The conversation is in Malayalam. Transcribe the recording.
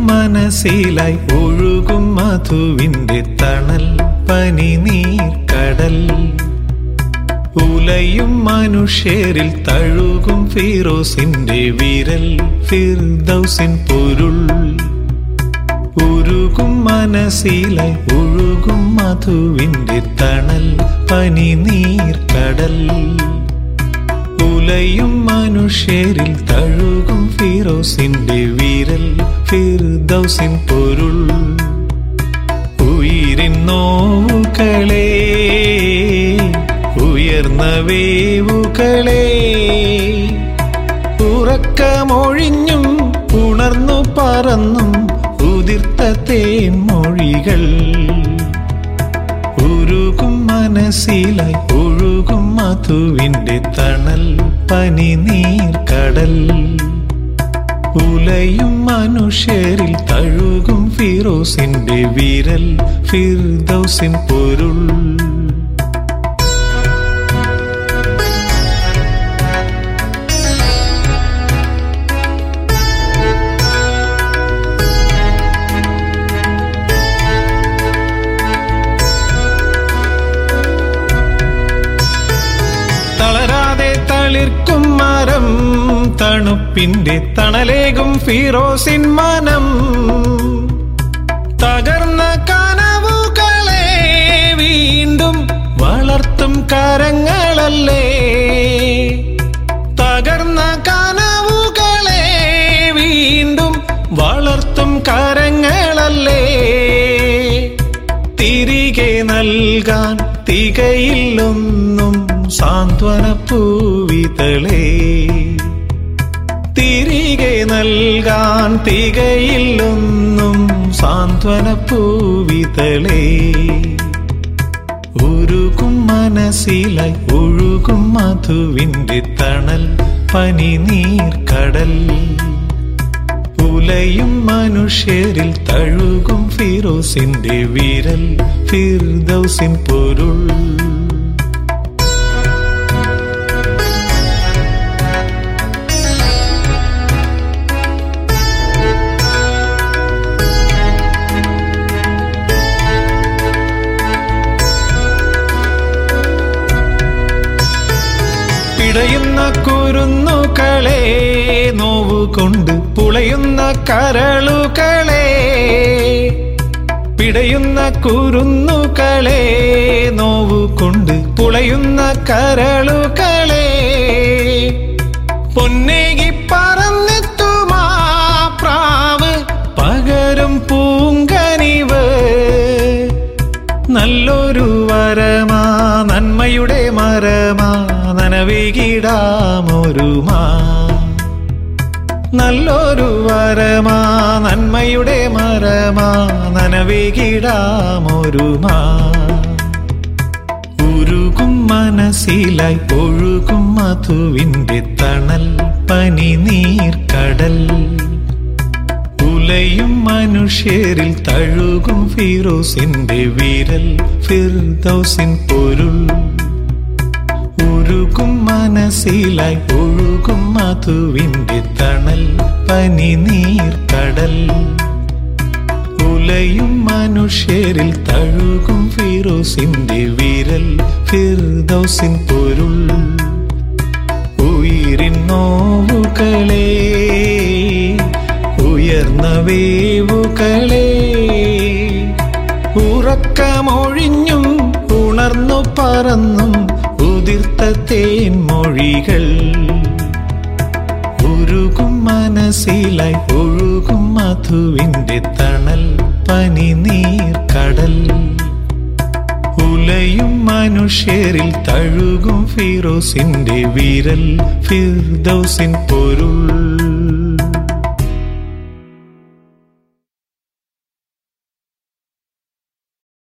മനസ്സിലായി ഒഴുകും മധുവിന്റെ തണൽ പനി നീർ കടൽ ഉലയും മനുഷ്യരിൽ തഴുകും ഫിറോസിന്റെ വിരൽ ഫിർദൗസിൻ പൊരുൾ ഉരുകും മനസ്സിലായി ഒഴുകും മധുവിന്റെ തണൽ പനി നീർ കടൽ ഉലയും മനുഷ്യരിൽ തഴുകും ഫിറോസിന്റെ വിരൽ ഫിർദൗസിൻ പൊരുൾ ഉയിരിൻ നോവുകളെ ഉയർന്ന വേവുകളെ ഉറക്കമൊഴിഞ്ഞും ഉണർന്നു പറന്നും ഉതിർത്ത തേൻമൊഴികൾ ഉരുകും മനസ്സിലായി ഒഴുകും മധുവിന്റെ തണൽ പനി നീർ കടൽ ഉലയും മനുഷ്യരിൽ തഴുകും ഫിറോസിന്റെ വിരൽ ഫിർദൗസിൻ പൊരുൾ തളരാതെ തളിർക്കും മരം തണുപ്പിന്റെ തണലേകും ഫിറോസിൻ മനം തകർന്ന കനവുകളെ വീണ്ടും വളർത്തും കരങ്ങളല്ലേ തകർന്ന കനവുകളെ വീണ്ടും വളർത്തും കരങ്ങളല്ലേ തിരികെ നൽകാൻ തികയില്ലൊന്നും സാന്ത്വന പൂവിതളേ തിരികെ നൽകാൻ തികയില്ലൊന്നും സാന്ത്വന പൂവിതളേ ഉരുകും മനസ്സിലായി ഒഴുകും മധുവിന്റെ തണൽ പനി നീർ കടൽ ഉലയും മനുഷ്യരിൽ തഴുകും ഫിറോസിന്റെ വിരൽ ഫിർദൗസിൻ പൊരുൾ പിടയുന്ന കുരുന്നുകളെ നോവുകൊണ്ട് പുളയുന്ന കരളുകളെ പിടയുന്ന കുരുന്നുകളെ നോവുകൊണ്ട് പുളയുന്ന കരളുകളെ പൊന്നേകി പറന്നെത്തുമാ പ്രാവ് പകരും പൂങ്കനിവ് നല്ലൊരു വരമാ നന്മയുടെ മരമാ നനവികിടാമൊരുമാ നല്ലൊരു വരമാ നന്മയുടെ മരമാ നനവികിടാമൊരുമാ ഉരുകും മനസ്സിലായി ഒഴുകും മധുവിന്റെ തണൽ പനി നീർ കടൽ ഉലയും മനുഷ്യരിൽ തഴുകും ഫിറോസിന്റെ വിരൽ ഫിർദൗസിൻ പൊരുൾ ഉരുകും മനസ്സിലായി ഒഴുകും മധുവിന്റെ തണൽ പനി നീർ കടൽ ഉലയും മനുഷ്യരിൽ തഴുകും ഫിറോസിന്റെ വിരൽ ഫിർദൗസിൻ പൊരുൾ ഉയിരിൻ നോവുകളെ ഉയർന്ന വേവുകളെ ഉറക്കമൊഴിഞ്ഞും ഉണർന്നു പറന്നും ഉതിർത്ത തേൻമൊഴികൾ ഉരുകും മനസ്സിലായി ഒഴുകും മധുവിന്റെ തണൽ പനി നീർ കടൽ ഉലയും മനുഷ്യരിൽ തഴുകും ഫിറോസിന്റെ വിരൽ ഫിർദൗസിൻ പൊരുൾ